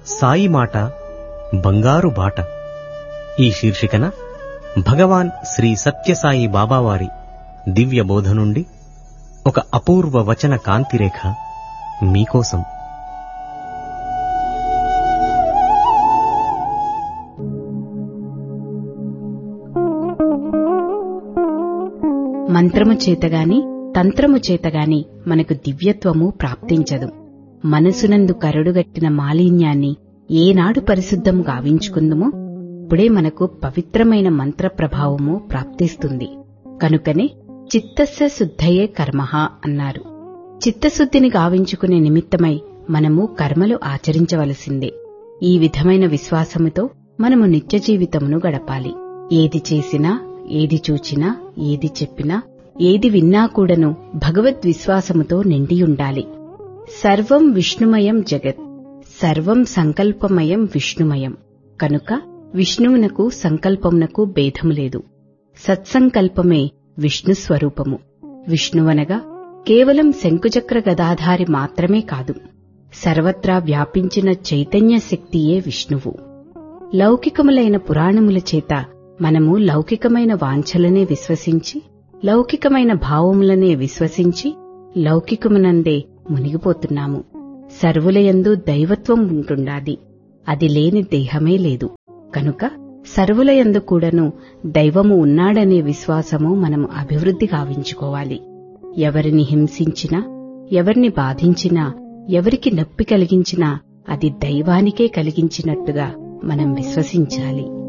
సాయి మాట బంగారు బాట ఈ శీర్షికన భగవాన్ శ్రీ సత్యసాయి బాబావారి దివ్య బోధ నుండి ఒక అపూర్వ వచన కాంతిరేఖ మీకోసం మంత్రము చేతగాని తంత్రము చేతగాని మనకు దివ్యత్వము ప్రాప్తించదు మనసునందు కరడుగట్టిన మాలిన్యాన్ని ఏనాడు పరిశుద్ధం గావించుకుందుమో అప్పుడే మనకు పవిత్రమైన మంత్ర ప్రభావము ప్రాప్తిస్తుంది కనుకనే చిత్తస్య శుద్ధయే కర్మః అన్నారు చిత్తశుద్ధిని గావించుకునే నిమిత్తమై మనము కర్మలు ఆచరించవలసిందే ఈ విధమైన విశ్వాసముతో మనము నిత్య జీవితమును గడపాలి ఏది చేసినా ఏది చూచినా ఏది చెప్పినా ఏది విన్నా కూడాను భగవద్విశ్వాసముతో నిండియుండాలి సర్వం విష్ణుమయం జగత్ సర్వం సంకల్పమయం విష్ణుమయం కనుక విష్ణువునకు సంకల్పమునకు భేదము లేదు సత్సంకల్పమే విష్ణు స్వరూపము విష్ణువనగా కేవలం శంకుచక్ర గదాధారి మాత్రమే కాదు సర్వత్రా వ్యాపించిన చైతన్య శక్తియే విష్ణువు లౌకికములైన పురాణముల చేత మనము లౌకికమైన వాంఛలనే విశ్వసించి లౌకికమైన భావములనే విశ్వసించి లౌకికమునందే మునిగిపోతున్నాము సర్వులయందు దైవత్వం ఉంటుండాది అది లేని దేహమే లేదు కనుక సర్వులయందు కూడాను దైవము ఉన్నాడనే విశ్వాసము మనము అభివృద్ధి గావించుకోవాలి ఎవరిని హింసించినా ఎవరిని బాధించినా ఎవరికి నొప్పి కలిగించినా అది దైవానికే కలిగించినట్టుగా మనం విశ్వసించాలి